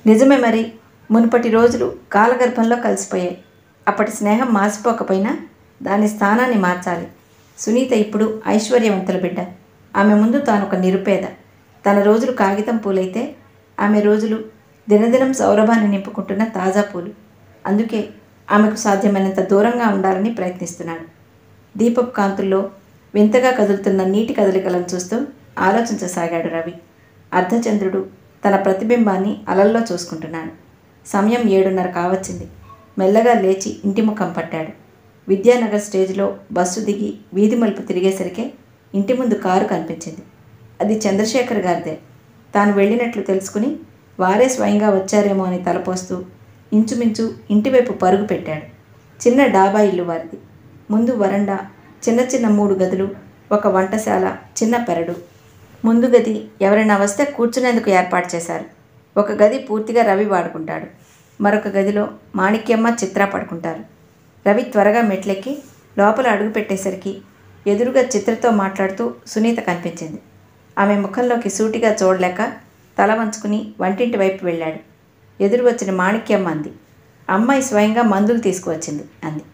నిజమే మరి మునుపటి రోజులు కాలగర్భంలో కలిసిపోయాయి అప్పటి స్నేహం మాసిపోకపోయినా దాని స్థానాన్ని మార్చాలి సునీత ఇప్పుడు ఐశ్వర్యవంతుల బిడ్డ ఆమె ముందు తాను ఒక నిరుపేద తన రోజులు కాగితం పూలైతే ఆమె రోజులు దినదినం సౌరభాన్ని నింపుకుంటున్న తాజా పూలు అందుకే ఆమెకు సాధ్యమైనంత దూరంగా ఉండాలని ప్రయత్నిస్తున్నాడు దీపపు కాంతుల్లో వింతగా కదులుతున్న నీటి కదలికలను చూస్తూ ఆలోచించసాగాడు రవి అర్ధచంద్రుడు తన ప్రతిబింబాన్ని అలల్లో చూసుకుంటున్నాడు సమయం ఏడున్నర కావచ్చింది మెల్లగా లేచి ఇంటి ముఖం పట్టాడు విద్యానగర్ స్టేజ్లో బస్సు దిగి వీధి మలుపు తిరిగేసరికే ఇంటి ముందు కారు కనిపించింది అది చంద్రశేఖర్ గారిదే తాను వెళ్ళినట్లు తెలుసుకుని వారే స్వయంగా వచ్చారేమో అని తలపోస్తూ ఇంచుమించు ఇంటివైపు పరుగు పెట్టాడు చిన్న డాబా ఇల్లు వారిది ముందు వరండా చిన్న చిన్న మూడు గదులు ఒక వంటశాల చిన్న పెరడు ముందు గది ఎవరైనా వస్తే కూర్చునేందుకు ఏర్పాటు చేశారు ఒక గది పూర్తిగా రవి వాడుకుంటాడు మరొక గదిలో మాణిక్యమ్మ చిత్ర పడుకుంటారు రవి త్వరగా మెట్లెక్కి లోపల అడుగు పెట్టేసరికి ఎదురుగా చిత్రతో మాట్లాడుతూ సునీత కనిపించింది ఆమె ముఖంలోకి సూటిగా చూడలేక తల వంచుకుని వంటింటి వైపు వెళ్ళాడు ఎదురు వచ్చిన మాణిక్యమ్మ అంది అమ్మాయి స్వయంగా మందులు తీసుకువచ్చింది అంది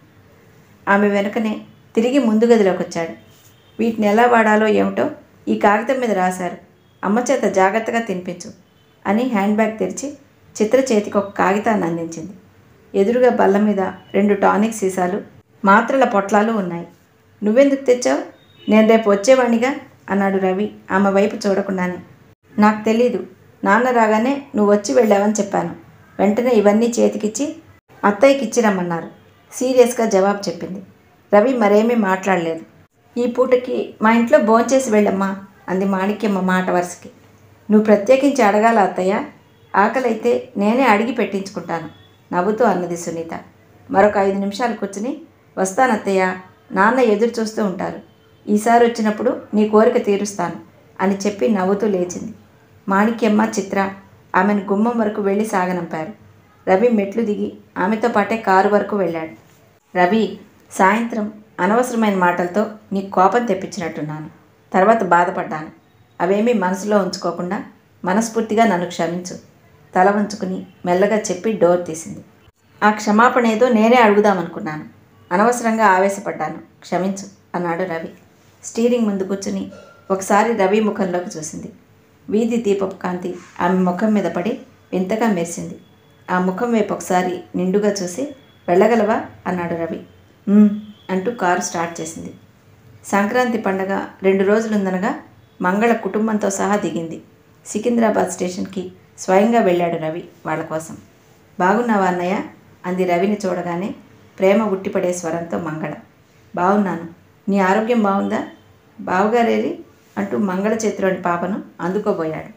ఆమె వెనుకనే తిరిగి ముందు గదిలోకి వచ్చాడు వీటిని ఎలా వాడాలో ఏమిటో ఈ కాగితం మీద రాశారు అమ్మ చేత జాగ్రత్తగా తినిపించు అని హ్యాండ్ బ్యాగ్ తెరిచి చిత్ర చేతికి ఒక కాగితాన్ని అందించింది ఎదురుగా బల్ల మీద రెండు టానిక్ సీసాలు మాత్రల పొట్లాలు ఉన్నాయి నువ్వెందుకు తెచ్చావు నేను రేపు వచ్చేవాణిగా అన్నాడు రవి ఆమె వైపు చూడకుండానే నాకు తెలీదు నాన్న రాగానే నువ్వు వచ్చి వెళ్ళావని చెప్పాను వెంటనే ఇవన్నీ చేతికిచ్చి అత్తయ్యకి ఇచ్చి రమ్మన్నారు సీరియస్గా జవాబు చెప్పింది రవి మరేమీ మాట్లాడలేదు ఈ పూటకి మా ఇంట్లో భోంచేసి వెళ్ళమ్మా అంది మాణిక్యమ్మ మాట వరుసకి నువ్వు ప్రత్యేకించి అడగాల అత్తయ్య ఆకలైతే నేనే అడిగి పెట్టించుకుంటాను నవ్వుతూ అన్నది సునీత మరొక ఐదు నిమిషాలు కూర్చుని వస్తానత్తయ్య నాన్న ఎదురు చూస్తూ ఉంటారు ఈసారి వచ్చినప్పుడు నీ కోరిక తీరుస్తాను అని చెప్పి నవ్వుతూ లేచింది మాణిక్యమ్మ చిత్ర ఆమెను గుమ్మం వరకు వెళ్ళి సాగనంపారు రవి మెట్లు దిగి ఆమెతో పాటే కారు వరకు వెళ్ళాడు రవి సాయంత్రం అనవసరమైన మాటలతో నీ కోపం తెప్పించినట్టున్నాను తర్వాత బాధపడ్డాను అవేమీ మనసులో ఉంచుకోకుండా మనస్ఫూర్తిగా నన్ను క్షమించు తల వంచుకుని మెల్లగా చెప్పి డోర్ తీసింది ఆ క్షమాపణ ఏదో నేనే అడుగుదామనుకున్నాను అనవసరంగా ఆవేశపడ్డాను క్షమించు అన్నాడు రవి స్టీరింగ్ ముందు కూర్చుని ఒకసారి రవి ముఖంలోకి చూసింది వీధి దీపపు కాంతి ఆమె ముఖం మీద పడి వింతగా మెరిసింది ఆ ముఖం వైపు ఒకసారి నిండుగా చూసి వెళ్ళగలవా అన్నాడు రవి "ఉమ్" అంటూ కారు స్టార్ట్ చేసింది సంక్రాంతి పండగ రెండు రోజులుందనగా మంగళ కుటుంబంతో సహా దిగింది సికింద్రాబాద్ స్టేషన్కి స్వయంగా వెళ్ళాడు రవి వాళ్ళ కోసం బాగున్నావా అన్నయ్య అంది రవిని చూడగానే ప్రేమ ఉట్టిపడే స్వరంతో మంగళ బాగున్నాను నీ ఆరోగ్యం బాగుందా బావగారేరి అంటూ మంగళ చేతిలోని పాపను అందుకోబోయాడు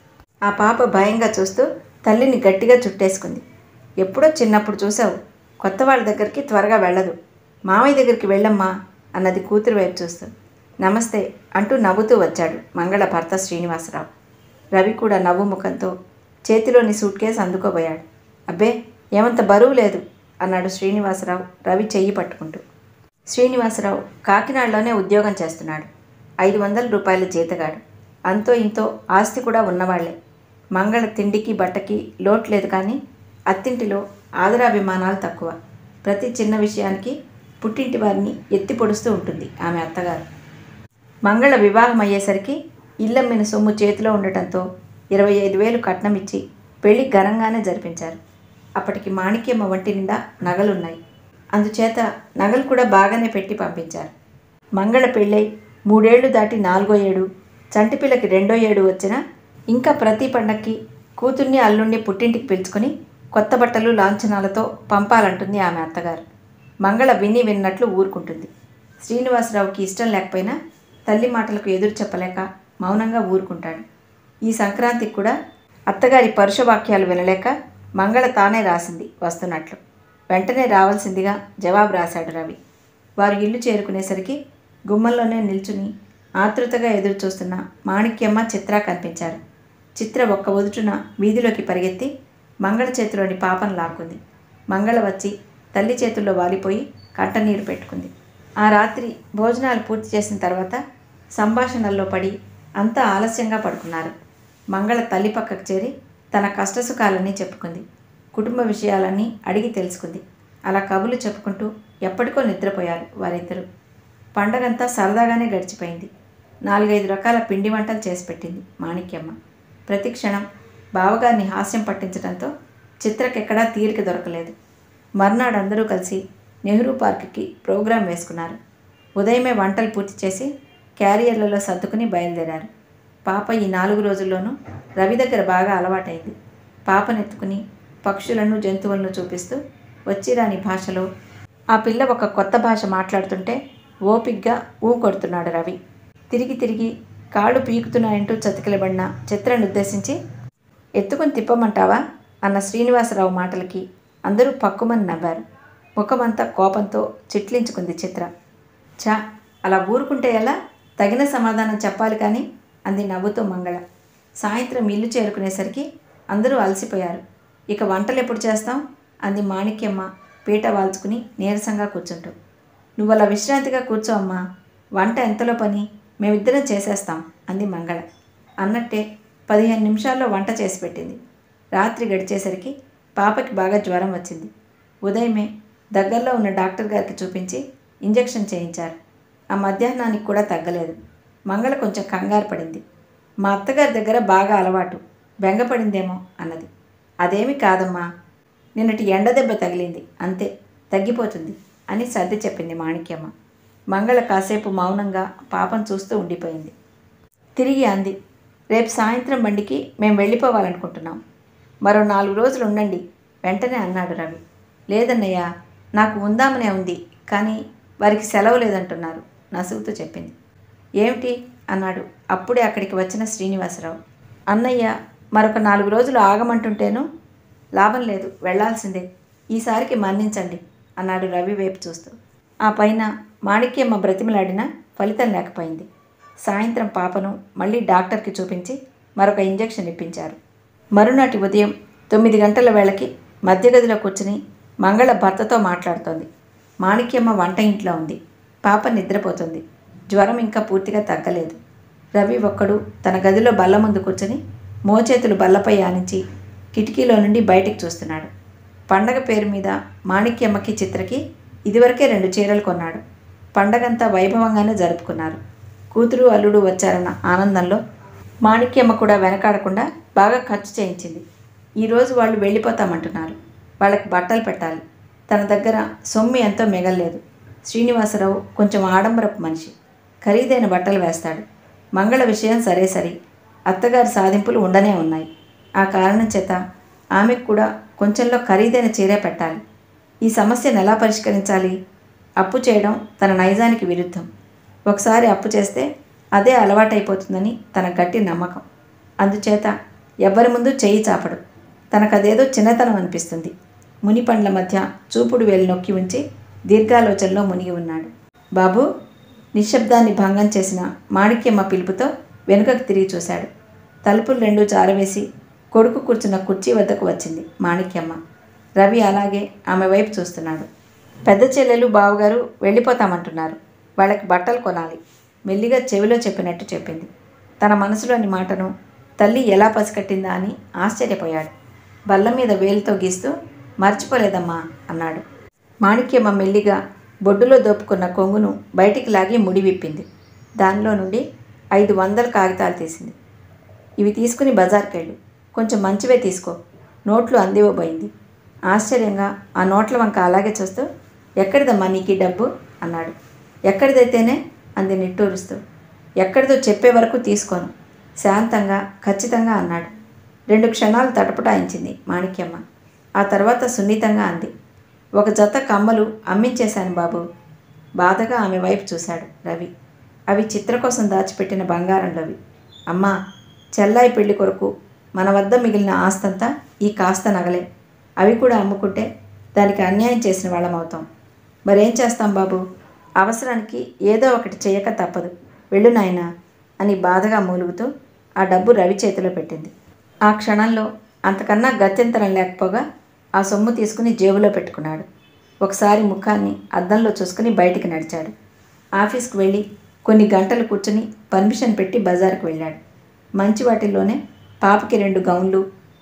ఆ పాప భయంగా చూస్తూ తల్లిని గట్టిగా చుట్టేసుకుంది ఎప్పుడో చిన్నప్పుడు చూసావు కొత్త వాళ్ళ దగ్గరికి త్వరగా వెళ్ళదు మామయ్య దగ్గరికి వెళ్ళమ్మా అన్నది కూతురు వైపు చూస్తూ నమస్తే అంటూ నవ్వుతూ వచ్చాడు మంగళ భర్త శ్రీనివాసరావు రవి కూడా నవ్వు ముఖంతో చేతిలోని సూట్ కేసు అందుకోబోయాడు అబ్బే ఏమంత బరువు లేదు అన్నాడు శ్రీనివాసరావు రవి చెయ్యి పట్టుకుంటూ శ్రీనివాసరావు కాకినాడలోనే ఉద్యోగం చేస్తున్నాడు ఐదు వందల రూపాయల జీతగాడు అంతో ఇంతో ఆస్తి కూడా ఉన్నవాళ్లే మంగళ తిండికి బట్టకి లోటు లేదు కానీ అత్తింటిలో ఆదరాభిమానాలు తక్కువ ప్రతి చిన్న విషయానికి పుట్టింటి వారిని ఎత్తి పొడుస్తూ ఉంటుంది ఆమె అత్తగారు మంగళ వివాహం అయ్యేసరికి ఇల్లమ్మిన సొమ్ము చేతిలో ఉండటంతో ఇరవై ఐదు వేలు కట్నం ఇచ్చి పెళ్లి ఘనంగానే జరిపించారు అప్పటికి మాణిక్యమ్మ వంటి నిండా నగలున్నాయి అందుచేత నగలు కూడా బాగానే పెట్టి పంపించారు మంగళ పెళ్ళై మూడేళ్లు దాటి నాలుగో ఏడు చంటిపిల్లకి రెండో ఏడు వచ్చినా ఇంకా ప్రతి పండక్కి కూతుర్ని అల్లుణ్ణి పుట్టింటికి పిలుచుకొని కొత్త బట్టలు లాంఛనాలతో పంపాలంటుంది ఆమె అత్తగారు మంగళ విని విన్నట్లు ఊరుకుంటుంది శ్రీనివాసరావుకి ఇష్టం లేకపోయినా తల్లి మాటలకు ఎదురు చెప్పలేక మౌనంగా ఊరుకుంటాడు ఈ సంక్రాంతికి కూడా అత్తగారి పరుష వాక్యాలు వినలేక మంగళ తానే రాసింది వస్తున్నట్లు వెంటనే రావాల్సిందిగా జవాబు రాశాడు రవి వారు ఇల్లు చేరుకునేసరికి గుమ్మంలోనే నిల్చుని ఆతృతగా ఎదురు చూస్తున్న మాణిక్యమ్మ చిత్ర కనిపించారు చిత్ర ఒక్క ఒదుటున వీధిలోకి పరిగెత్తి మంగళ చేతిలోని పాపను లాక్కుంది మంగళ వచ్చి తల్లి చేతుల్లో వాలిపోయి కంటనీరు పెట్టుకుంది ఆ రాత్రి భోజనాలు పూర్తి చేసిన తర్వాత సంభాషణల్లో పడి అంతా ఆలస్యంగా పడుకున్నారు మంగళ తల్లి పక్కకు చేరి తన కష్టసుఖాలన్నీ చెప్పుకుంది కుటుంబ విషయాలన్నీ అడిగి తెలుసుకుంది అలా కబులు చెప్పుకుంటూ ఎప్పటికో నిద్రపోయారు వారిద్దరూ పండగంతా సరదాగానే గడిచిపోయింది నాలుగైదు రకాల పిండి వంటలు చేసి పెట్టింది మాణిక్యమ్మ ప్రతి క్షణం బావగారిని హాస్యం పట్టించడంతో చిత్రకెక్కడా తీరిక దొరకలేదు మర్నాడు అందరూ కలిసి నెహ్రూ పార్క్కి ప్రోగ్రాం వేసుకున్నారు ఉదయమే వంటలు పూర్తి చేసి క్యారియర్లలో సర్దుకుని బయలుదేరారు పాప ఈ నాలుగు రోజుల్లోనూ రవి దగ్గర బాగా అలవాటైంది పాపనెత్తుకుని పక్షులను జంతువులను చూపిస్తూ వచ్చిరాని భాషలో ఆ పిల్ల ఒక కొత్త భాష మాట్లాడుతుంటే ఓపిగ్గా ఊ కొడుతున్నాడు రవి తిరిగి తిరిగి కాళ్ళు పీకుతున్నాయంటూ చతికిలబడిన చిత్రను ఉద్దేశించి ఎత్తుకుని తిప్పమంటావా అన్న శ్రీనివాసరావు మాటలకి అందరూ పక్కుమని నవ్వారు ముఖమంతా కోపంతో చిట్లించుకుంది చిత్ర చా అలా ఊరుకుంటే ఎలా తగిన సమాధానం చెప్పాలి కానీ అంది నవ్వుతూ మంగళ సాయంత్రం ఇల్లు చేరుకునేసరికి అందరూ అలసిపోయారు ఇక వంటలు ఎప్పుడు చేస్తాం అంది మాణిక్యమ్మ పీట వాల్చుకుని నీరసంగా కూర్చుంటూ నువ్వు అలా విశ్రాంతిగా కూర్చో అమ్మా వంట ఎంతలో పని మేమిద్దరం చేసేస్తాం అంది మంగళ అన్నట్టే పదిహేను నిమిషాల్లో వంట చేసి పెట్టింది రాత్రి గడిచేసరికి పాపకి బాగా జ్వరం వచ్చింది ఉదయమే దగ్గరలో ఉన్న డాక్టర్ గారికి చూపించి ఇంజెక్షన్ చేయించారు ఆ మధ్యాహ్నానికి కూడా తగ్గలేదు మంగళ కొంచెం కంగారు పడింది మా అత్తగారి దగ్గర బాగా అలవాటు బెంగపడిందేమో అన్నది అదేమి కాదమ్మా నిన్నటి ఎండ దెబ్బ తగిలింది అంతే తగ్గిపోతుంది అని సర్ది చెప్పింది మాణిక్యమ్మ మంగళ కాసేపు మౌనంగా పాపం చూస్తూ ఉండిపోయింది తిరిగి అంది రేపు సాయంత్రం బండికి మేము వెళ్ళిపోవాలనుకుంటున్నాం మరో నాలుగు రోజులు ఉండండి వెంటనే అన్నాడు రవి లేదన్నయ్య నాకు ఉందామనే ఉంది కానీ వారికి సెలవు లేదంటున్నారు నసుగుతూ చెప్పింది ఏమిటి అన్నాడు అప్పుడే అక్కడికి వచ్చిన శ్రీనివాసరావు అన్నయ్య మరొక నాలుగు రోజులు ఆగమంటుంటేను లాభం లేదు వెళ్ళాల్సిందే ఈసారికి మన్నించండి అన్నాడు రవి వైపు చూస్తూ ఆ పైన మాణిక్యమ్మ బ్రతిమలాడినా ఫలితం లేకపోయింది సాయంత్రం పాపను మళ్ళీ డాక్టర్కి చూపించి మరొక ఇంజెక్షన్ ఇప్పించారు మరునాటి ఉదయం తొమ్మిది గంటల వేళకి మధ్యగదిలో కూర్చుని మంగళ భర్తతో మాట్లాడుతోంది మాణిక్యమ్మ వంట ఇంట్లో ఉంది పాప నిద్రపోతుంది జ్వరం ఇంకా పూర్తిగా తగ్గలేదు రవి ఒక్కడు తన గదిలో బల్ల ముందు కూర్చొని మోచేతులు బల్లపై ఆనించి కిటికీలో నుండి బయటికి చూస్తున్నాడు పండగ పేరు మీద మాణిక్యమ్మకి చిత్రకి ఇదివరకే రెండు చీరలు కొన్నాడు పండగంతా వైభవంగానే జరుపుకున్నారు కూతురు అల్లుడు వచ్చారన్న ఆనందంలో మాణిక్యమ్మ కూడా వెనకాడకుండా బాగా ఖర్చు చేయించింది ఈరోజు వాళ్ళు వెళ్ళిపోతామంటున్నారు వాళ్ళకి బట్టలు పెట్టాలి తన దగ్గర సొమ్ము ఎంతో మిగల్లేదు శ్రీనివాసరావు కొంచెం ఆడంబరపు మనిషి ఖరీదైన బట్టలు వేస్తాడు మంగళ విషయం సరే సరి అత్తగారి సాధింపులు ఉండనే ఉన్నాయి ఆ కారణం చేత ఆమెకు కూడా కొంచెంలో ఖరీదైన చీరే పెట్టాలి ఈ సమస్యను ఎలా పరిష్కరించాలి అప్పు చేయడం తన నైజానికి విరుద్ధం ఒకసారి అప్పు చేస్తే అదే అలవాటైపోతుందని తన గట్టి నమ్మకం అందుచేత ఎవ్వరి ముందు చేయి చాపడు తనకదేదో చిన్నతనం అనిపిస్తుంది ముని పండ్ల మధ్య చూపుడు వేలు నొక్కి ఉంచి దీర్ఘాలోచనలో మునిగి ఉన్నాడు బాబు నిశ్శబ్దాన్ని భంగం చేసిన మాణిక్యమ్మ పిలుపుతో వెనుకకు తిరిగి చూశాడు తలుపులు రెండు జారవేసి కొడుకు కూర్చున్న కుర్చీ వద్దకు వచ్చింది మాణిక్యమ్మ రవి అలాగే ఆమె వైపు చూస్తున్నాడు పెద్ద చెల్లెలు బావగారు వెళ్ళిపోతామంటున్నారు వాళ్ళకి బట్టలు కొనాలి మెల్లిగా చెవిలో చెప్పినట్టు చెప్పింది తన మనసులోని మాటను తల్లి ఎలా పసికట్టిందా అని ఆశ్చర్యపోయాడు బల్ల మీద వేలుతో గీస్తూ మర్చిపోలేదమ్మా అన్నాడు మాణిక్యమ్మ మెల్లిగా బొడ్డులో దోపుకున్న కొంగును బయటికి లాగి ముడి విప్పింది దానిలో నుండి ఐదు వందల కాగితాలు తీసింది ఇవి తీసుకుని బజార్కి వెళ్ళు కొంచెం మంచివే తీసుకో నోట్లు అందివ్వబోయింది ఆశ్చర్యంగా ఆ నోట్ల వంక అలాగే చూస్తూ ఎక్కడిదమ్మా నీకు ఈ డబ్బు అన్నాడు ఎక్కడిదైతేనే అంది నిట్టూరుస్తూ ఎక్కడిదో చెప్పే వరకు తీసుకోను శాంతంగా ఖచ్చితంగా అన్నాడు రెండు క్షణాలు తటపటాయించింది మాణిక్యమ్మ ఆ తర్వాత సున్నితంగా అంది ఒక జత కమ్మలు అమ్మించేశాను బాబు బాధగా ఆమె వైపు చూశాడు రవి అవి చిత్ర కోసం దాచిపెట్టిన బంగారంలోవి అమ్మా చెల్లాయి పెళ్లి కొరకు మన వద్ద మిగిలిన ఆస్తంతా ఈ కాస్త నగలే అవి కూడా అమ్ముకుంటే దానికి అన్యాయం చేసిన వాళ్ళం అవుతాం మరేం చేస్తాం బాబు అవసరానికి ఏదో ఒకటి చేయక తప్పదు వెళ్ళు నాయనా అని బాధగా మూలుగుతూ ఆ డబ్బు రవి చేతిలో పెట్టింది ఆ క్షణంలో అంతకన్నా గత్యంతరం లేకపోగా ఆ సొమ్ము తీసుకుని జేబులో పెట్టుకున్నాడు ఒకసారి ముఖాన్ని అద్దంలో చూసుకుని బయటికి నడిచాడు ఆఫీస్కి వెళ్ళి కొన్ని గంటలు కూర్చుని పర్మిషన్ పెట్టి బజార్కి వెళ్ళాడు మంచి వాటిల్లోనే పాపకి రెండు గౌన్లు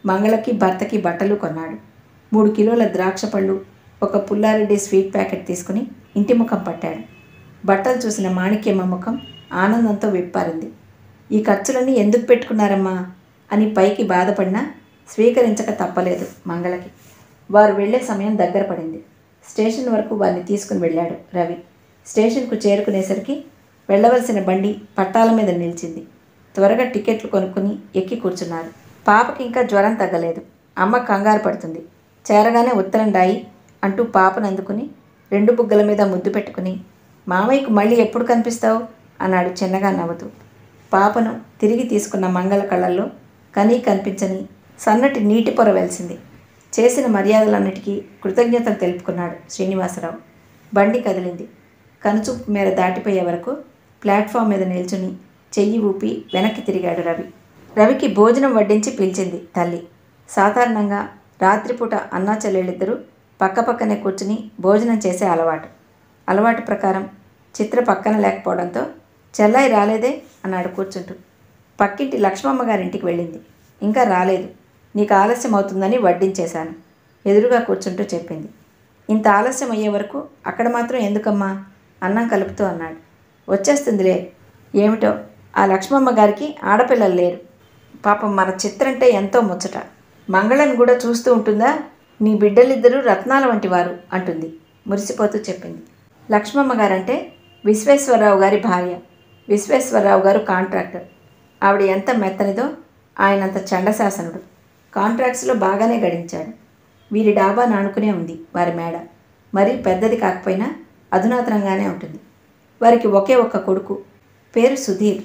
మంగళకి భర్తకి బట్టలు కొన్నాడు మూడు కిలోల ద్రాక్ష పళ్ళు ఒక పుల్లారెడ్డి స్వీట్ ప్యాకెట్ తీసుకుని ఇంటి ముఖం పట్టాడు బట్టలు చూసిన మాణిక్యమ్మ ముఖం ఆనందంతో విప్పారింది ఈ ఖర్చులన్నీ ఎందుకు పెట్టుకున్నారమ్మా అని పైకి బాధపడినా స్వీకరించక తప్పలేదు మంగళకి వారు వెళ్ళే సమయం దగ్గర పడింది స్టేషన్ వరకు వారిని తీసుకుని వెళ్ళాడు రవి స్టేషన్కు చేరుకునేసరికి వెళ్ళవలసిన బండి పట్టాల మీద నిలిచింది త్వరగా టికెట్లు కొనుక్కుని ఎక్కి కూర్చున్నారు పాపకి ఇంకా జ్వరం తగ్గలేదు అమ్మ కంగారు పడుతుంది చేరగానే ఉత్తరం రాయి అంటూ పాపను అందుకుని రెండు బుగ్గల మీద ముద్దు పెట్టుకుని మామయ్యకు మళ్ళీ ఎప్పుడు కనిపిస్తావు అన్నాడు చిన్నగా నవ్వుతూ పాపను తిరిగి తీసుకున్న మంగళ కళ్ళల్లో కనీ కనిపించని సన్నటి నీటి పొర వెలిసింది చేసిన మర్యాదలన్నిటికీ కృతజ్ఞతలు తెలుపుకున్నాడు శ్రీనివాసరావు బండి కదిలింది కనుచూపు మేర దాటిపోయే వరకు ప్లాట్ఫామ్ మీద నిల్చుని చెయ్యి ఊపి వెనక్కి తిరిగాడు రవి రవికి భోజనం వడ్డించి పిలిచింది తల్లి సాధారణంగా రాత్రిపూట అన్నా చెల్లెళ్ళిద్దరూ పక్కపక్కనే కూర్చుని భోజనం చేసే అలవాటు అలవాటు ప్రకారం చిత్ర పక్కన లేకపోవడంతో చెల్లాయి రాలేదే అన్నాడు కూర్చుంటూ పక్కింటి లక్ష్మమ్మ గారింటికి వెళ్ళింది ఇంకా రాలేదు నీకు ఆలస్యం అవుతుందని వడ్డించేశాను ఎదురుగా కూర్చుంటూ చెప్పింది ఇంత ఆలస్యం అయ్యే వరకు అక్కడ మాత్రం ఎందుకమ్మా అన్నం కలుపుతూ అన్నాడు వచ్చేస్తుందిలే ఏమిటో ఆ లక్ష్మమ్మ గారికి ఆడపిల్లలు లేరు పాపం మన చిత్రంటే ఎంతో ముచ్చట మంగళను కూడా చూస్తూ ఉంటుందా నీ బిడ్డలిద్దరూ రత్నాల వంటి వారు అంటుంది మురిసిపోతూ చెప్పింది లక్ష్మమ్మ గారంటే విశ్వేశ్వరరావు గారి భార్య విశ్వేశ్వరరావు గారు కాంట్రాక్టర్ ఆవిడ ఎంత మెత్తనిదో ఆయనంత చండశాసనుడు కాంట్రాక్ట్స్లో బాగానే గడించాడు వీరి డాబా నానుకునే ఉంది వారి మేడ మరీ పెద్దది కాకపోయినా అధునాతనంగానే ఉంటుంది వారికి ఒకే ఒక్క కొడుకు పేరు సుధీర్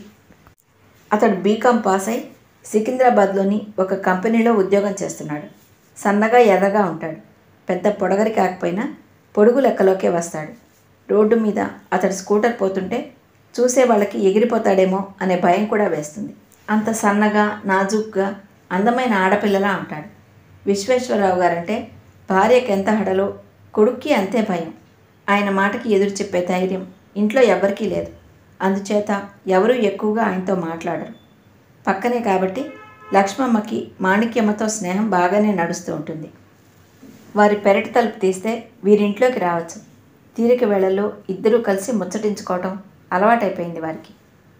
అతడు బీకామ్ పాస్ అయి సికింద్రాబాద్లోని ఒక కంపెనీలో ఉద్యోగం చేస్తున్నాడు సన్నగా ఎర్రగా ఉంటాడు పెద్ద పొడగరి కాకపోయినా పొడుగు లెక్కలోకే వస్తాడు రోడ్డు మీద అతడు స్కూటర్ పోతుంటే చూసే వాళ్ళకి ఎగిరిపోతాడేమో అనే భయం కూడా వేస్తుంది అంత సన్నగా నాజూక్గా అందమైన ఆడపిల్లలా ఉంటాడు విశ్వేశ్వరరావు గారంటే భార్యకి ఎంత హడలో కొడుక్కి అంతే భయం ఆయన మాటకి ఎదురు చెప్పే ధైర్యం ఇంట్లో ఎవరికీ లేదు అందుచేత ఎవరూ ఎక్కువగా ఆయనతో మాట్లాడరు పక్కనే కాబట్టి లక్ష్మమ్మకి మాణిక్యమ్మతో స్నేహం బాగానే నడుస్తూ ఉంటుంది వారి పెరటి తలుపు తీస్తే వీరింట్లోకి రావచ్చు తీరిక వేళల్లో ఇద్దరూ కలిసి ముచ్చటించుకోవటం అలవాటైపోయింది వారికి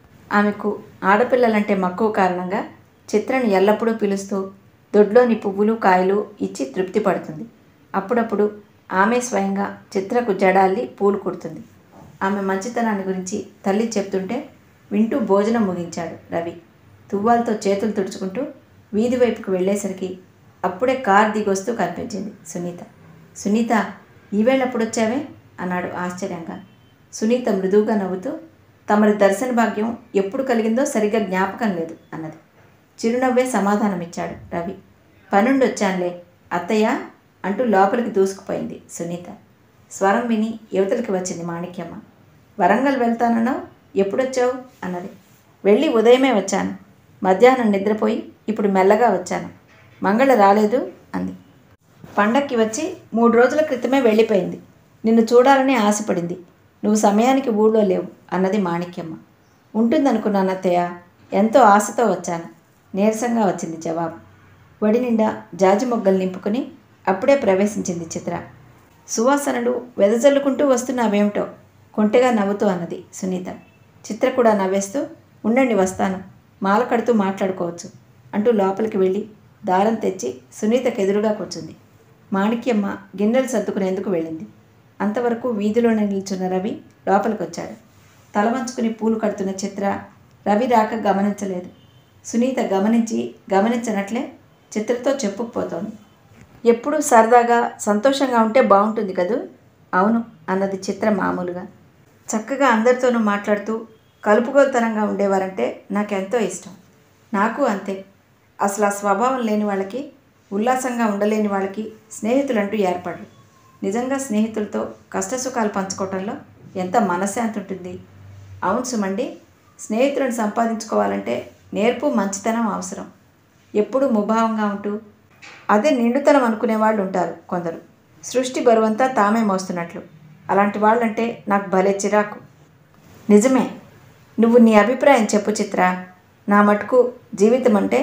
ఆమెకు ఆడపిల్లలంటే మక్కువ కారణంగా చిత్రను ఎల్లప్పుడూ పిలుస్తూ దొడ్లోని పువ్వులు కాయలు ఇచ్చి తృప్తి పడుతుంది అప్పుడప్పుడు ఆమె స్వయంగా చిత్రకు జడాల్లి పూలు కుడుతుంది ఆమె మంచితనాన్ని గురించి తల్లి చెప్తుంటే వింటూ భోజనం ముగించాడు రవి తువ్వాలతో చేతులు తుడుచుకుంటూ వీధి వైపుకు వెళ్ళేసరికి అప్పుడే కార్ దిగొస్తూ కనిపించింది సునీత సునీత ఈవేళప్పుడు వచ్చావే అన్నాడు ఆశ్చర్యంగా సునీత మృదువుగా నవ్వుతూ తమరి దర్శన భాగ్యం ఎప్పుడు కలిగిందో సరిగ్గా జ్ఞాపకం లేదు అన్నది చిరునవ్వే సమాధానమిచ్చాడు రవి పనుండి వచ్చానులే అత్తయ్య అంటూ లోపలికి దూసుకుపోయింది సునీత స్వరం విని యువతలకి వచ్చింది మాణిక్యమ్మ వరంగల్ వెళ్తానన్నావు ఎప్పుడొచ్చావు అన్నది వెళ్ళి ఉదయమే వచ్చాను మధ్యాహ్నం నిద్రపోయి ఇప్పుడు మెల్లగా వచ్చాను మంగళ రాలేదు అంది పండక్కి వచ్చి మూడు రోజుల క్రితమే వెళ్ళిపోయింది నిన్ను చూడాలని ఆశపడింది నువ్వు సమయానికి ఊళ్ళో లేవు అన్నది మాణిక్యమ్మ ఉంటుందనుకున్నాను అత్తయ్య ఎంతో ఆశతో వచ్చాను నీరసంగా వచ్చింది జవాబు వడి నిండా జాజి మొగ్గలు నింపుకుని అప్పుడే ప్రవేశించింది చిత్ర సువాసనలు వెదజల్లుకుంటూ వస్తున్నావేమిటో కొంటెగా నవ్వుతూ అన్నది సునీత చిత్ర కూడా నవ్వేస్తూ ఉండండి వస్తాను మాల కడుతూ మాట్లాడుకోవచ్చు అంటూ లోపలికి వెళ్ళి దారం తెచ్చి సునీతకు ఎదురుగా కూర్చుంది మాణిక్యమ్మ గిన్నెలు సర్దుకునేందుకు వెళ్ళింది అంతవరకు వీధిలోనే నిల్చున్న రవి లోపలికి వచ్చాడు తల వంచుకుని పూలు కడుతున్న చిత్ర రవి రాక గమనించలేదు సునీత గమనించి గమనించనట్లే చిత్రతో చెప్పుకుపోతోంది ఎప్పుడూ సరదాగా సంతోషంగా ఉంటే బాగుంటుంది కదూ అవును అన్నది చిత్ర మామూలుగా చక్కగా అందరితోనూ మాట్లాడుతూ కలుపుగోలుతనంగా ఉండేవారంటే నాకెంతో ఇష్టం నాకు అంతే అసలు ఆ స్వభావం లేని వాళ్ళకి ఉల్లాసంగా ఉండలేని వాళ్ళకి స్నేహితులంటూ ఏర్పడరు నిజంగా స్నేహితులతో కష్టసుఖాలు పంచుకోవటంలో ఎంత మనశ్శాంతి ఉంటుంది అవును సుమండి స్నేహితులను సంపాదించుకోవాలంటే నేర్పు మంచితనం అవసరం ఎప్పుడూ ముభావంగా ఉంటూ అదే నిండుతనం అనుకునే వాళ్ళు ఉంటారు కొందరు సృష్టి బరువంతా తామే మోస్తున్నట్లు అలాంటి వాళ్ళంటే నాకు భలే చిరాకు నిజమే నువ్వు నీ అభిప్రాయం చెప్పు చిత్ర నా మటుకు జీవితం అంటే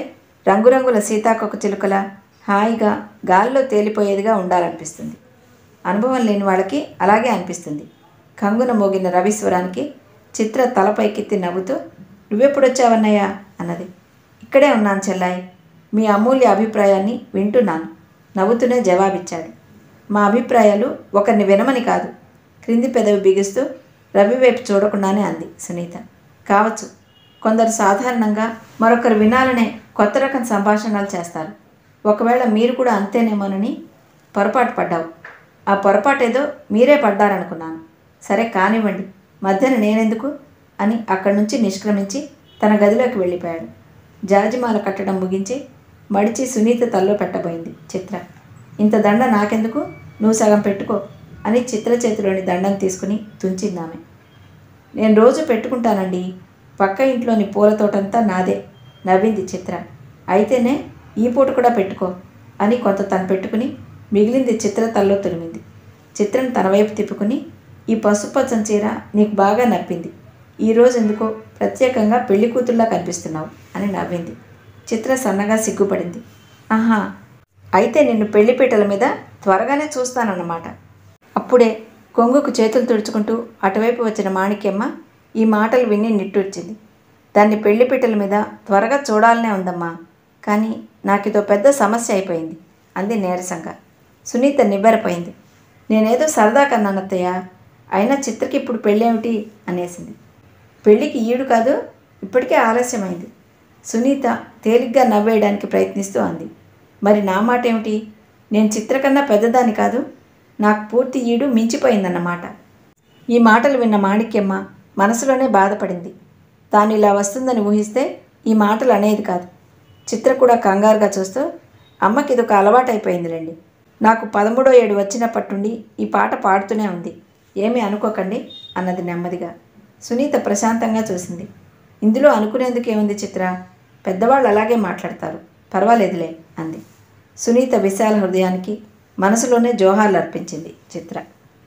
రంగురంగుల సీతాకొక చిలుకల హాయిగా గాలిలో తేలిపోయేదిగా ఉండాలనిపిస్తుంది అనుభవం లేని వాళ్ళకి అలాగే అనిపిస్తుంది కంగున మోగిన రవిస్వరానికి చిత్ర తలపైకెత్తి నవ్వుతూ నువ్వెప్పుడొచ్చావన్నయ్యా అన్నది ఇక్కడే ఉన్నాను చెల్లాయి మీ అమూల్య అభిప్రాయాన్ని వింటున్నాను నవ్వుతూనే జవాబిచ్చాడు మా అభిప్రాయాలు ఒకరిని వినమని కాదు క్రింది పెదవి బిగిస్తూ రవి వైపు చూడకుండానే అంది సునీత కావచ్చు కొందరు సాధారణంగా మరొకరు వినాలనే కొత్త రకం సంభాషణలు చేస్తారు ఒకవేళ మీరు కూడా అంతేనేమోనని పొరపాటు పడ్డావు ఆ పొరపాటు ఏదో మీరే పడ్డారనుకున్నాను సరే కానివ్వండి మధ్యన నేనెందుకు అని అక్కడి నుంచి నిష్క్రమించి తన గదిలోకి వెళ్ళిపోయాడు జాజిమాల కట్టడం ముగించి మడిచి సునీత తల్లో పెట్టబోయింది చిత్ర ఇంత దండ నాకెందుకు నువ్వు సగం పెట్టుకో అని చిత్ర చేతిలోని దండం తీసుకుని తుంచిందామె నేను రోజు పెట్టుకుంటానండి పక్క ఇంట్లోని పూల తోటంతా నాదే నవ్వింది చిత్ర అయితేనే ఈ పూట కూడా పెట్టుకో అని కొంత తను పెట్టుకుని మిగిలింది చిత్ర తల్లో తురిమింది చిత్రం తన వైపు తిప్పుకుని ఈ పసుపచ్చని చీర నీకు బాగా నప్పింది ఈరోజు ఎందుకో ప్రత్యేకంగా పెళ్లి కూతుర్లా కనిపిస్తున్నావు అని నవ్వింది చిత్ర సన్నగా సిగ్గుపడింది ఆహా అయితే నిన్ను పెళ్లిపీటల మీద త్వరగానే చూస్తానన్నమాట అప్పుడే కొంగుకు చేతులు తుడుచుకుంటూ అటువైపు వచ్చిన మాణిక్యమ్మ ఈ మాటలు విని నిట్టూర్చింది దాన్ని పెళ్లిపీటల మీద త్వరగా చూడాలనే ఉందమ్మా కానీ నాకిదో పెద్ద సమస్య అయిపోయింది అంది నీరసంగా సునీత నివ్వెరపోయింది నేనేదో సరదా కన్నానత్తయ్య అయినా చిత్రకి ఇప్పుడు పెళ్ళేమిటి అనేసింది పెళ్ళికి ఈడు కాదు ఇప్పటికే ఆలస్యమైంది సునీత తేలిగ్గా నవ్వేయడానికి ప్రయత్నిస్తూ అంది మరి నా మాట ఏమిటి నేను చిత్రకన్నా పెద్దదాన్ని కాదు నాకు పూర్తి ఈడు మించిపోయిందన్నమాట ఈ మాటలు విన్న మాణిక్యమ్మ మనసులోనే బాధపడింది తాను ఇలా వస్తుందని ఊహిస్తే ఈ మాటలు అనేది కాదు చిత్ర కూడా కంగారుగా చూస్తూ అమ్మకి ఇదొక అలవాటైపోయిందిలేండి నాకు పదమూడో ఏడు వచ్చినప్పటి నుండి ఈ పాట పాడుతూనే ఉంది ఏమీ అనుకోకండి అన్నది నెమ్మదిగా సునీత ప్రశాంతంగా చూసింది ఇందులో అనుకునేందుకు ఏముంది చిత్ర పెద్దవాళ్ళు అలాగే మాట్లాడతారు పర్వాలేదులే అంది సునీత విశాల హృదయానికి మనసులోనే జోహార్లు అర్పించింది చిత్ర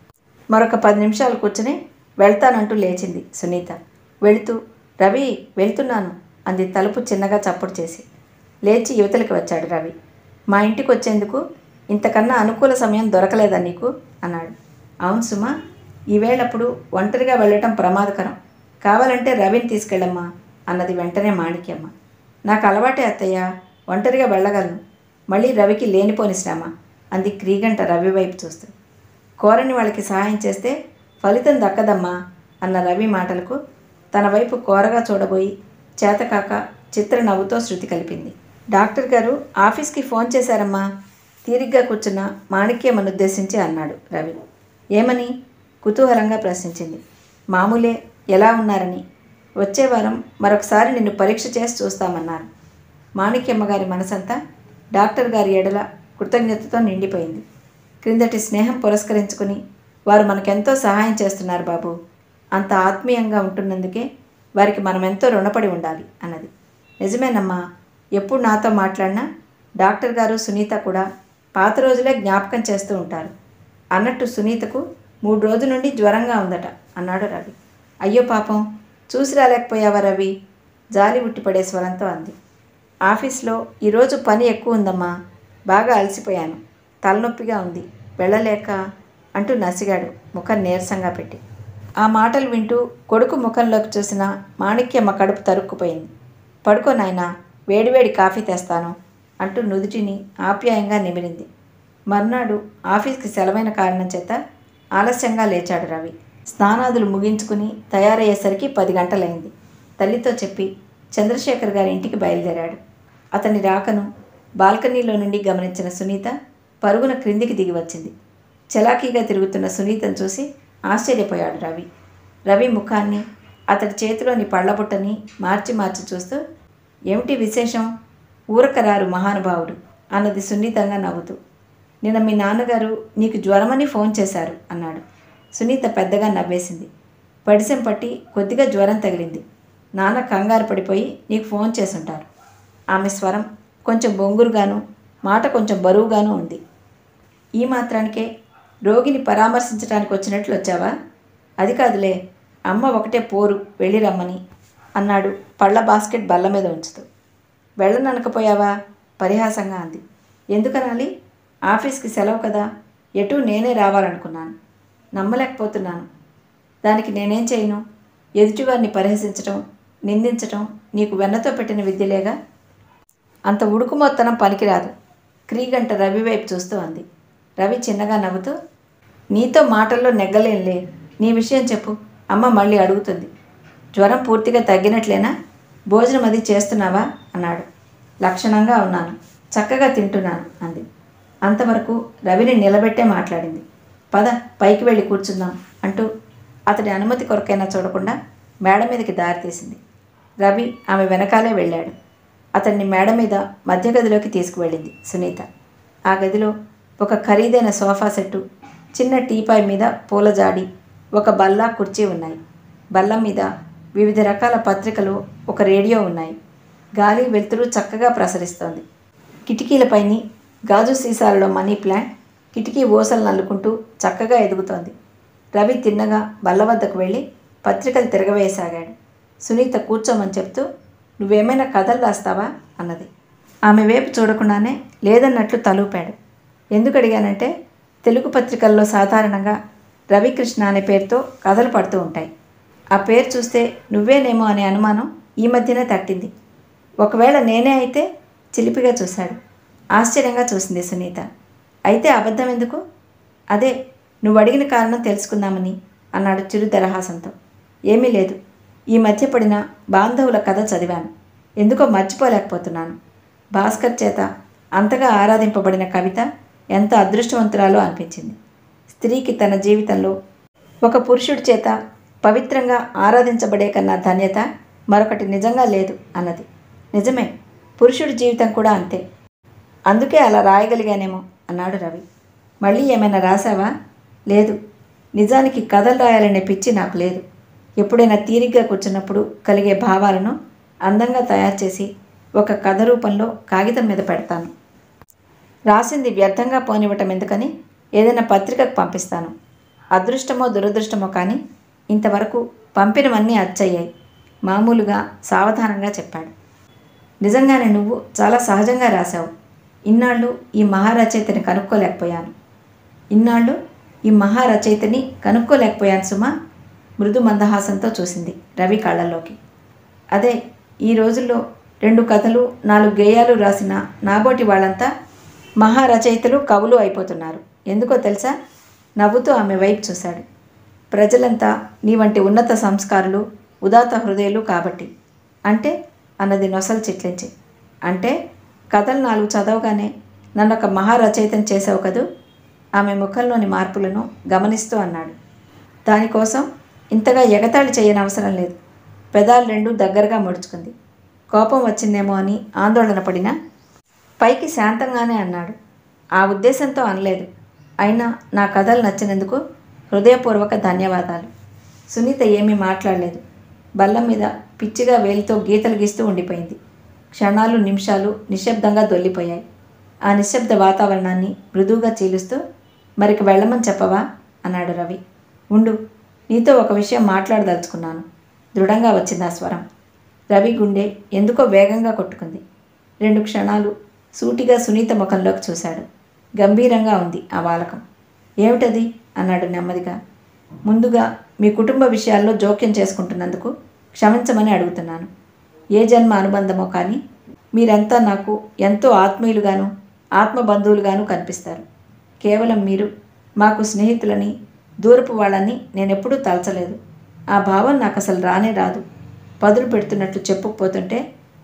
మరొక పది నిమిషాలు కూర్చుని వెళ్తానంటూ లేచింది సునీత వెళుతూ రవి వెళ్తున్నాను అంది తలుపు చిన్నగా చప్పుడు చేసి లేచి యువతలకి వచ్చాడు రవి మా ఇంటికి వచ్చేందుకు ఇంతకన్నా అనుకూల సమయం దొరకలేదా నీకు అన్నాడు అవును సుమా ఈవేళప్పుడు ఒంటరిగా వెళ్ళటం ప్రమాదకరం కావాలంటే రవిని తీసుకెళ్ళమ్మా అన్నది వెంటనే మాణిక్యమ్మ నాకు అలవాటే అత్తయ్య ఒంటరిగా వెళ్ళగలను మళ్ళీ రవికి లేనిపోని శ్రమ అంది క్రీగంట రవి వైపు చూస్తూ కోరని వాళ్ళకి సహాయం చేస్తే ఫలితం దక్కదమ్మా అన్న రవి మాటలకు తన వైపు కోరగా చూడబోయి చేతకాక చిత్ర నవ్వుతో శృతి కలిపింది డాక్టర్ గారు ఆఫీస్కి ఫోన్ చేశారమ్మా తీరిగ్గా కూర్చున్న మాణిక్యమ్మను ఉద్దేశించి అన్నాడు రవి ఏమని కుతూహలంగా ప్రశ్నించింది మామూలే ఎలా ఉన్నారని వచ్చే వారం మరొకసారి నిన్ను పరీక్ష చేసి చూస్తామన్నారు మాణిక్యమ్మ గారి మనసంతా డాక్టర్ గారి ఎడల కృతజ్ఞతతో నిండిపోయింది క్రిందటి స్నేహం పురస్కరించుకుని వారు మనకెంతో సహాయం చేస్తున్నారు బాబు అంత ఆత్మీయంగా ఉంటున్నందుకే వారికి మనం ఎంతో రుణపడి ఉండాలి అన్నది నిజమేనమ్మా ఎప్పుడు నాతో మాట్లాడినా డాక్టర్ గారు సునీత కూడా పాత రోజులే జ్ఞాపకం చేస్తూ ఉంటారు అన్నట్టు సునీతకు మూడు రోజుల నుండి జ్వరంగా ఉందట అన్నాడు రవి అయ్యో పాపం చూసి రాలేకపోయావా రవి జాలి ఉట్టిపడే స్వరంతో అంది ఆఫీస్లో ఈరోజు పని ఎక్కువ ఉందమ్మా బాగా అలసిపోయాను తలనొప్పిగా ఉంది వెళ్ళలేక అంటూ నసిగాడు ముఖం నీరసంగా పెట్టి ఆ మాటలు వింటూ కొడుకు ముఖంలోకి చూసిన మాణిక్యమ్మ కడుపు తరుక్కుపోయింది పడుకో నాయనా వేడివేడి కాఫీ తెస్తాను అంటూ నుదుటిని ఆప్యాయంగా నిమిరింది మర్నాడు ఆఫీస్కి సెలవైన కారణం చేత ఆలస్యంగా లేచాడు రవి స్నానాదులు ముగించుకుని తయారయ్యేసరికి పది గంటలైంది తల్లితో చెప్పి చంద్రశేఖర్ గారి ఇంటికి బయలుదేరాడు అతని రాకను బాల్కనీలో నుండి గమనించిన సునీత పరుగున క్రిందికి దిగి వచ్చింది చలాకీగా తిరుగుతున్న సునీతను చూసి ఆశ్చర్యపోయాడు రవి రవి ముఖాన్ని అతడి చేతిలోని పళ్ళబుట్టని మార్చి మార్చి చూస్తూ ఏమిటి విశేషం ఊరకరారు మహానుభావుడు అన్నది సున్నితంగా నవ్వుతూ నిన్న మీ నాన్నగారు నీకు జ్వరమని ఫోన్ చేశారు అన్నాడు సునీత పెద్దగా నవ్వేసింది పడిసెం పట్టి కొద్దిగా జ్వరం తగిలింది నాన్న కంగారు పడిపోయి నీకు ఫోన్ చేసుంటారు ఆమె స్వరం కొంచెం బొంగురుగాను మాట కొంచెం బరువుగాను ఉంది ఈ మాత్రానికే రోగిని పరామర్శించడానికి వచ్చినట్లు వచ్చావా అది కాదులే అమ్మ ఒకటే పోరు వెళ్ళి రమ్మని అన్నాడు పళ్ళ బాస్కెట్ బల్ల మీద ఉంచుతూ వెళ్ళననకపోయావా పరిహాసంగా అంది ఎందుకనాలి ఆఫీస్కి సెలవు కదా ఎటు నేనే రావాలనుకున్నాను నమ్మలేకపోతున్నాను దానికి నేనేం చేయను ఎదుటివారిని పరిహసించటం నిందించటం నీకు వెన్నతో పెట్టిన విద్యలేగా అంత ఉడుకుమొత్తనం పనికిరాదు క్రీగంట రవి వైపు చూస్తూ అంది రవి చిన్నగా నవ్వుతూ నీతో మాటల్లో నెగ్గలేనులే నీ విషయం చెప్పు అమ్మ మళ్ళీ అడుగుతుంది జ్వరం పూర్తిగా తగ్గినట్లేనా భోజనం అది చేస్తున్నావా అన్నాడు లక్షణంగా ఉన్నాను చక్కగా తింటున్నాను అంది అంతవరకు రవిని నిలబెట్టే మాట్లాడింది పద పైకి వెళ్ళి కూర్చుందాం అంటూ అతడి అనుమతి కొరకైనా చూడకుండా మేడ మీదకి దారి తీసింది రవి ఆమె వెనకాలే వెళ్ళాడు అతన్ని మేడ మీద మధ్య గదిలోకి తీసుకువెళ్ళింది సునీత ఆ గదిలో ఒక ఖరీదైన సోఫా సెట్టు చిన్న టీపాయ్ మీద పూల జాడి ఒక బల్ల కుర్చీ ఉన్నాయి బల్ల మీద వివిధ రకాల పత్రికలు ఒక రేడియో ఉన్నాయి గాలి వెలుతురు చక్కగా ప్రసరిస్తోంది కిటికీలపైని గాజు సీసాలలో మనీ ప్లాంట్ కిటికీ ఓసలు నల్లుకుంటూ చక్కగా ఎదుగుతోంది రవి తిన్నగా బల్ల వద్దకు వెళ్ళి పత్రికలు తిరగవేయసాగాడు సునీత కూర్చోమని చెప్తూ నువ్వేమైనా కథలు రాస్తావా అన్నది ఆమె వైపు చూడకుండానే లేదన్నట్లు తలూపాడు ఎందుకు అడిగానంటే తెలుగు పత్రికల్లో సాధారణంగా రవికృష్ణ అనే పేరుతో కథలు పడుతూ ఉంటాయి ఆ పేరు చూస్తే నువ్వేనేమో అనే అనుమానం ఈ మధ్యనే తట్టింది ఒకవేళ నేనే అయితే చిలిపిగా చూశాడు ఆశ్చర్యంగా చూసింది సునీత అయితే అబద్ధం ఎందుకు అదే నువ్వు అడిగిన కారణం తెలుసుకుందామని అన్నాడు చిరు దరహాసంతో ఏమీ లేదు ఈ మధ్య పడిన బాంధవుల కథ చదివాను ఎందుకో మర్చిపోలేకపోతున్నాను భాస్కర్ చేత అంతగా ఆరాధింపబడిన కవిత ఎంత అదృష్టవంతురాలో అనిపించింది స్త్రీకి తన జీవితంలో ఒక పురుషుడి చేత పవిత్రంగా ఆరాధించబడే కన్నా ధన్యత మరొకటి నిజంగా లేదు అన్నది నిజమే పురుషుడి జీవితం కూడా అంతే అందుకే అలా రాయగలిగానేమో అన్నాడు రవి మళ్ళీ ఏమైనా రాసావా లేదు నిజానికి కథలు రాయాలనే పిచ్చి నాకు లేదు ఎప్పుడైనా తీరిగ్గా కూర్చున్నప్పుడు కలిగే భావాలను అందంగా తయారు చేసి ఒక కథ రూపంలో కాగితం మీద పెడతాను రాసింది వ్యర్థంగా పోనివ్వటం ఎందుకని ఏదైనా పత్రికకు పంపిస్తాను అదృష్టమో దురదృష్టమో కానీ ఇంతవరకు పంపినవన్నీ అచ్చయ్యాయి మామూలుగా సావధానంగా చెప్పాడు నిజంగానే నువ్వు చాలా సహజంగా రాశావు ఇన్నాళ్ళు ఈ మహారచయితని కనుక్కోలేకపోయాను ఇన్నాళ్ళు ఈ మహారచయితని కనుక్కోలేకపోయాను సుమా మృదు మందహాసంతో చూసింది రవి కళ్ళల్లోకి అదే ఈ రోజుల్లో రెండు కథలు నాలుగు గేయాలు రాసిన నాబోటి వాళ్ళంతా మహారచయితలు కవులు అయిపోతున్నారు ఎందుకో తెలుసా నవ్వుతూ ఆమె వైపు చూశాడు ప్రజలంతా నీ వంటి ఉన్నత సంస్కారులు ఉదాత హృదయాలు కాబట్టి అంటే అన్నది నొసలు చిట్లించి అంటే కథలు నాలుగు చదవగానే నన్ను ఒక మహారచయితం చేసావు కదూ ఆమె ముఖంలోని మార్పులను గమనిస్తూ అన్నాడు దానికోసం ఇంతగా ఎగతాళి చేయని అవసరం లేదు పెదాలు రెండు దగ్గరగా ముడుచుకుంది కోపం వచ్చిందేమో అని ఆందోళన పడినా పైకి శాంతంగానే అన్నాడు ఆ ఉద్దేశంతో అనలేదు అయినా నా కథలు నచ్చినందుకు హృదయపూర్వక ధన్యవాదాలు సునీత ఏమీ మాట్లాడలేదు బల్ల మీద పిచ్చిగా వేలితో గీతలు గీస్తూ ఉండిపోయింది క్షణాలు నిమిషాలు నిశ్శబ్దంగా దొల్లిపోయాయి ఆ నిశ్శబ్ద వాతావరణాన్ని మృదువుగా చీలుస్తూ మరికి వెళ్ళమని చెప్పవా అన్నాడు రవి ఉండు నీతో ఒక విషయం మాట్లాడదలుచుకున్నాను దృఢంగా వచ్చింది ఆ స్వరం రవి గుండె ఎందుకో వేగంగా కొట్టుకుంది రెండు క్షణాలు సూటిగా సునీత ముఖంలోకి చూశాడు గంభీరంగా ఉంది ఆ బాలకం ఏమిటది అన్నాడు నెమ్మదిగా ముందుగా మీ కుటుంబ విషయాల్లో జోక్యం చేసుకుంటున్నందుకు క్షమించమని అడుగుతున్నాను ఏ జన్మ అనుబంధమో కానీ మీరంతా నాకు ఎంతో ఆత్మీయులుగాను ఆత్మ బంధువులుగాను కనిపిస్తారు కేవలం మీరు మాకు స్నేహితులని దూరపు వాళ్ళని నేనెప్పుడూ తలచలేదు ఆ భావం నాకు అసలు రానే రాదు పదులు పెడుతున్నట్లు చెప్పుకుపోతుంటే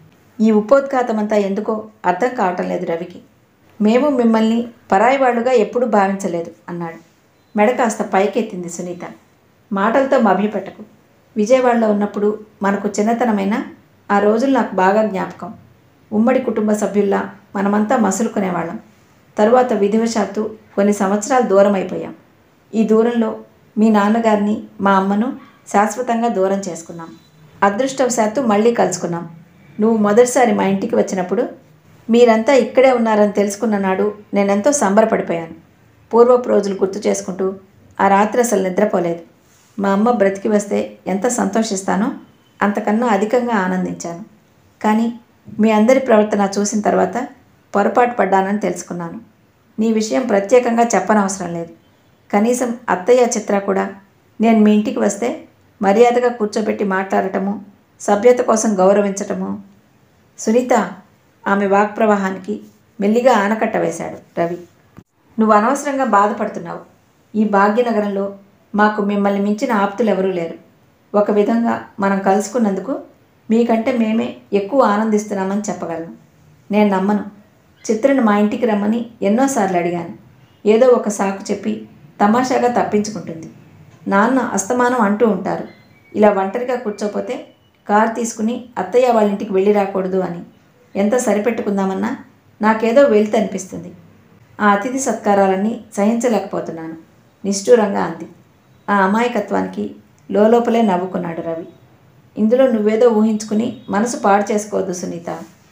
ఈ ఉపోద్ఘాతమంతా ఎందుకో అర్థం కావటం లేదు రవికి మేము మిమ్మల్ని పరాయి వాళ్ళుగా ఎప్పుడూ భావించలేదు అన్నాడు మెడ కాస్త పైకెత్తింది సునీత మాటలతో మభ్యపెట్టకు విజయవాడలో ఉన్నప్పుడు మనకు చిన్నతనమైన ఆ రోజులు నాకు బాగా జ్ఞాపకం ఉమ్మడి కుటుంబ సభ్యుల్లా మనమంతా మసులుకునేవాళ్ళం తరువాత విధివశాత్తు కొన్ని సంవత్సరాలు దూరం అయిపోయాం ఈ దూరంలో మీ నాన్నగారిని మా అమ్మను శాశ్వతంగా దూరం చేసుకున్నాం అదృష్టవశాత్తు మళ్ళీ కలుసుకున్నాం నువ్వు మొదటిసారి మా ఇంటికి వచ్చినప్పుడు మీరంతా ఇక్కడే ఉన్నారని తెలుసుకున్న నాడు నేనెంతో సంబరపడిపోయాను పూర్వపు రోజులు గుర్తు చేసుకుంటూ ఆ రాత్రి అసలు నిద్రపోలేదు మా అమ్మ బ్రతికి వస్తే ఎంత సంతోషిస్తానో అంతకన్నా అధికంగా ఆనందించాను కానీ మీ అందరి ప్రవర్తన చూసిన తర్వాత పొరపాటు పడ్డానని తెలుసుకున్నాను నీ విషయం ప్రత్యేకంగా చెప్పనవసరం లేదు కనీసం అత్తయ్య చిత్ర కూడా నేను మీ ఇంటికి వస్తే మర్యాదగా కూర్చోబెట్టి మాట్లాడటము సభ్యత కోసం గౌరవించటము సునీత ఆమె వాక్ప్రవాహానికి మెల్లిగా ఆనకట్ట వేశాడు రవి నువ్వు అనవసరంగా బాధపడుతున్నావు ఈ భాగ్యనగరంలో మాకు మిమ్మల్ని మించిన ఆప్తులు ఎవరూ లేరు ఒక విధంగా మనం కలుసుకున్నందుకు మీకంటే మేమే ఎక్కువ ఆనందిస్తున్నామని చెప్పగలను నేను నమ్మను చిత్రను మా ఇంటికి రమ్మని ఎన్నోసార్లు అడిగాను ఏదో ఒక సాకు చెప్పి తమాషాగా తప్పించుకుంటుంది నాన్న అస్తమానం అంటూ ఉంటారు ఇలా ఒంటరిగా కూర్చోపోతే కారు తీసుకుని అత్తయ్య వాళ్ళ ఇంటికి వెళ్ళి రాకూడదు అని ఎంత సరిపెట్టుకుందామన్నా నాకేదో వెళ్తే అనిపిస్తుంది ఆ అతిథి సత్కారాలన్నీ సహించలేకపోతున్నాను నిష్ఠూరంగా అంది ఆ అమాయకత్వానికి లోపలే నవ్వుకున్నాడు రవి ఇందులో నువ్వేదో ఊహించుకుని మనసు పాడు చేసుకోవద్దు సునీత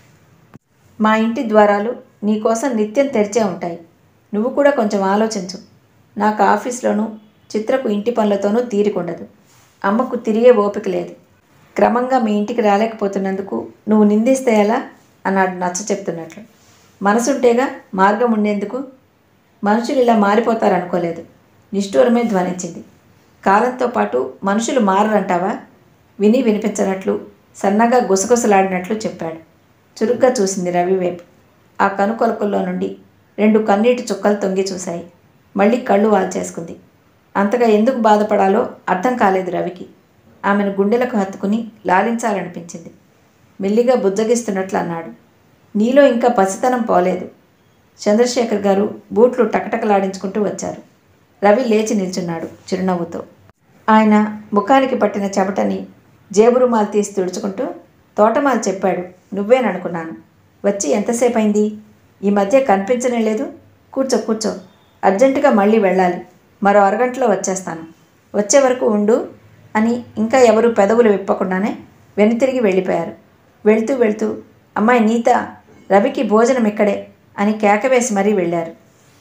మా ఇంటి ద్వారాలు నీకోసం నిత్యం తెరిచే ఉంటాయి నువ్వు కూడా కొంచెం ఆలోచించు నాకు ఆఫీస్లోనూ చిత్రకు ఇంటి పనులతోనూ తీరికుండదు అమ్మకు తిరిగే ఓపిక లేదు క్రమంగా మీ ఇంటికి రాలేకపోతున్నందుకు నువ్వు నిందిస్తే ఎలా అన్నాడు నచ్చ చెప్తున్నట్లు మనసుంటేగా మార్గం ఉండేందుకు మనుషులు ఇలా మారిపోతారనుకోలేదు నిష్ఠూరమే ధ్వనించింది కాలంతో పాటు మనుషులు మారరంటావా విని వినిపించనట్లు సన్నగా గుసగుసలాడినట్లు చెప్పాడు చురుగ్గా చూసింది రవి వైపు ఆ కనుకొలకల్లో నుండి రెండు కన్నీటి చుక్కలు తొంగి చూశాయి మళ్ళీ కళ్ళు వాల్చేసుకుంది అంతగా ఎందుకు బాధపడాలో అర్థం కాలేదు రవికి ఆమెను గుండెలకు హత్తుకుని లాలించాలనిపించింది మెల్లిగా బుజ్జగిస్తున్నట్లు అన్నాడు నీలో ఇంకా పసితనం పోలేదు చంద్రశేఖర్ గారు బూట్లు టకటకలాడించుకుంటూ వచ్చారు రవి లేచి నిల్చున్నాడు చిరునవ్వుతో ఆయన ముఖానికి పట్టిన చెమటని జేబు రుమాలు తీసి తుడుచుకుంటూ తోటమాలు చెప్పాడు నువ్వేననుకున్నాను వచ్చి ఎంతసేపు అయింది ఈ మధ్య కనిపించనే లేదు కూర్చో కూర్చో అర్జెంటుగా మళ్ళీ వెళ్ళాలి మరో అరగంటలో వచ్చేస్తాను వచ్చే వరకు ఉండు అని ఇంకా ఎవరు పెదవులు విప్పకుండానే వెనుతిరిగి వెళ్ళిపోయారు వెళ్తూ వెళ్తూ అమ్మాయి నీత రవికి భోజనం ఇక్కడే అని కేకవేసి మరీ వెళ్ళారు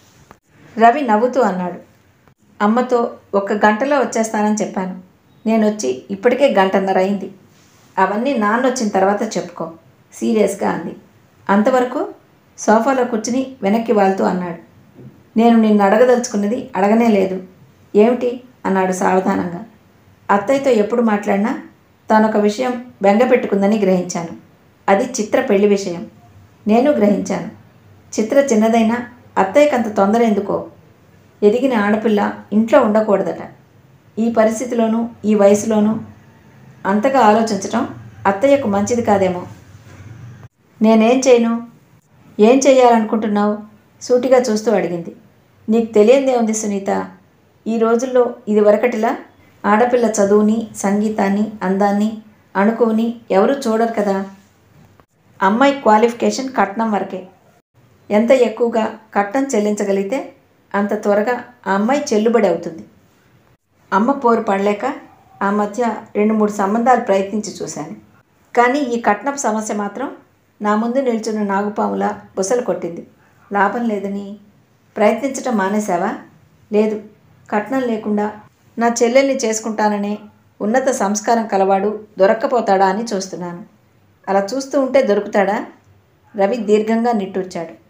రవి నవ్వుతూ అన్నాడు అమ్మతో ఒక్క గంటలో వచ్చేస్తానని చెప్పాను నేను వచ్చి ఇప్పటికే గంటన్నర అయింది అవన్నీ నాన్న వచ్చిన తర్వాత చెప్పుకో సీరియస్గా అంది అంతవరకు సోఫాలో కూర్చుని వెనక్కి వాళ్తూ అన్నాడు నేను నిన్ను అడగదలుచుకున్నది అడగనే లేదు ఏమిటి అన్నాడు సావధానంగా అత్తయ్యతో ఎప్పుడు మాట్లాడినా తానొక విషయం బెంగ పెట్టుకుందని గ్రహించాను అది చిత్ర పెళ్లి విషయం నేను గ్రహించాను చిత్ర చిన్నదైనా అత్తయ్యకంత తొందర ఎందుకో ఎదిగిన ఆడపిల్ల ఇంట్లో ఉండకూడదట ఈ పరిస్థితిలోనూ ఈ వయసులోనూ అంతగా ఆలోచించటం అత్తయ్యకు మంచిది కాదేమో నేనేం చేయను ఏం చెయ్యాలనుకుంటున్నావు సూటిగా చూస్తూ అడిగింది నీకు తెలియందే ఉంది సునీత ఈ రోజుల్లో ఇది వరకటిలా ఆడపిల్ల చదువుని సంగీతాన్ని అందాన్ని అణుకుని ఎవరూ చూడరు కదా అమ్మాయి క్వాలిఫికేషన్ కట్నం వరకే ఎంత ఎక్కువగా కట్నం చెల్లించగలిగితే అంత త్వరగా ఆ అమ్మాయి చెల్లుబడి అవుతుంది అమ్మ పోరు పడలేక ఆ మధ్య రెండు మూడు సంబంధాలు ప్రయత్నించి చూశాను కానీ ఈ కట్నపు సమస్య మాత్రం నా ముందు నిల్చున్న నాగుపాములా బుసలు కొట్టింది లాభం లేదని ప్రయత్నించటం మానేశావా లేదు కట్నం లేకుండా నా చెల్లెల్ని చేసుకుంటాననే ఉన్నత సంస్కారం కలవాడు దొరక్కపోతాడా అని చూస్తున్నాను అలా చూస్తూ ఉంటే దొరుకుతాడా రవి దీర్ఘంగా నిట్టూర్చాడు